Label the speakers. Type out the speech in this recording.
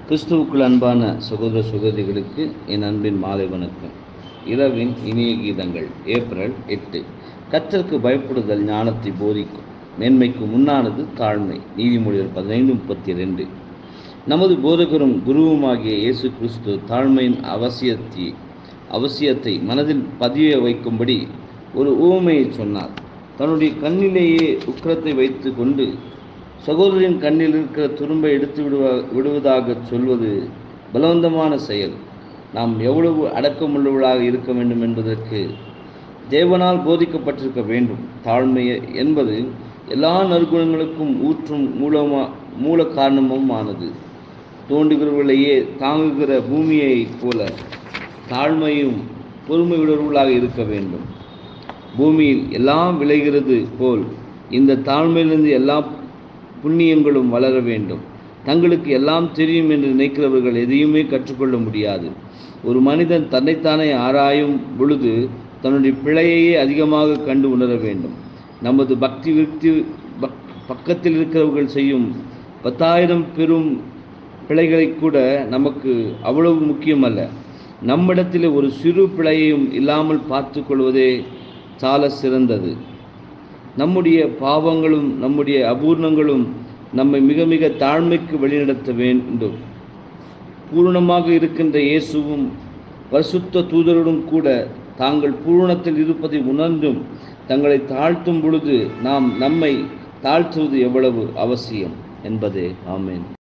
Speaker 1: கிறிஸ்துவுக்குள் அன்பான சகோதர சகோதரிகளுக்கு என் அன்பின் மாலை வணக்கம் இரவின் இனிய கீதங்கள் ஏப்ரல் எட்டு கத்தருக்கு பயப்படுதல் ஞானத்தை போதிக்கும் மேன்மைக்கு முன்னானது தாழ்மை நீதிமொழிகள் பதினைந்து முப்பத்தி ரெண்டு நமது போதகரும் குருவுமாகிய இயேசு கிறிஸ்து தாழ்மையின் அவசியத்தை அவசியத்தை மனதில் பதிய வைக்கும்படி ஒரு ஊமையை சொன்னார் தன்னுடைய கண்ணிலேயே உக்கிரத்தை வைத்து கொண்டு சகோதரின் கண்ணில் இருக்கிற துரும்பை எடுத்து விடுவா விடுவதாக சொல்வது பலவந்தமான செயல் நாம் எவ்வளவு அடக்கமுள்ளவர்களாக இருக்க வேண்டும் என்பதற்கு தேவனால் போதிக்கப்பட்டிருக்க வேண்டும் தாழ்மை என்பது எல்லா நற்குணங்களுக்கும் ஊற்றும் மூலமா மூல காரணமும் ஆனது தோண்டுகிறவர்களையே தாங்குகிற பூமியைப் போல தாழ்மையும் பொறுமையுள்ளவர்களாக இருக்க வேண்டும் பூமியில் எல்லாம் விளைகிறது போல் இந்த தாழ்மையிலிருந்து எல்லா புண்ணியங்களும் வளர வேண்டும் தங்களுக்கு எல்லாம் தெரியும் என்று நினைக்கிறவர்கள் எதையுமே கற்றுக்கொள்ள முடியாது ஒரு மனிதன் தன்னைத்தானே ஆராயும் பொழுது தன்னுடைய பிழையையே அதிகமாக கண்டு உணர வேண்டும் நமது பக்தி விருத்தி பக் பக்கத்தில் இருக்கிறவர்கள் செய்யும் பத்தாயிரம் பெரும் பிழைகளை கூட நமக்கு அவ்வளவு முக்கியமல்ல நம்மிடத்தில் ஒரு சிறு பிழையையும் இல்லாமல் பார்த்து கொள்வதே சால சிறந்தது நம்முடைய பாவங்களும் நம்முடைய அபூர்ணங்களும் நம்மை மிக மிக தாழ்மைக்கு வழிநடத்த வேண்டும் பூரணமாக இருக்கின்ற இயேசுவும் பரிசுத்த தூதருடன் கூட தாங்கள் பூரணத்தில் இருப்பதை உணர்ந்தும் தங்களை தாழ்த்தும் பொழுது நாம் நம்மை தாழ்த்துவது எவ்வளவு அவசியம் என்பதே ஆமேன்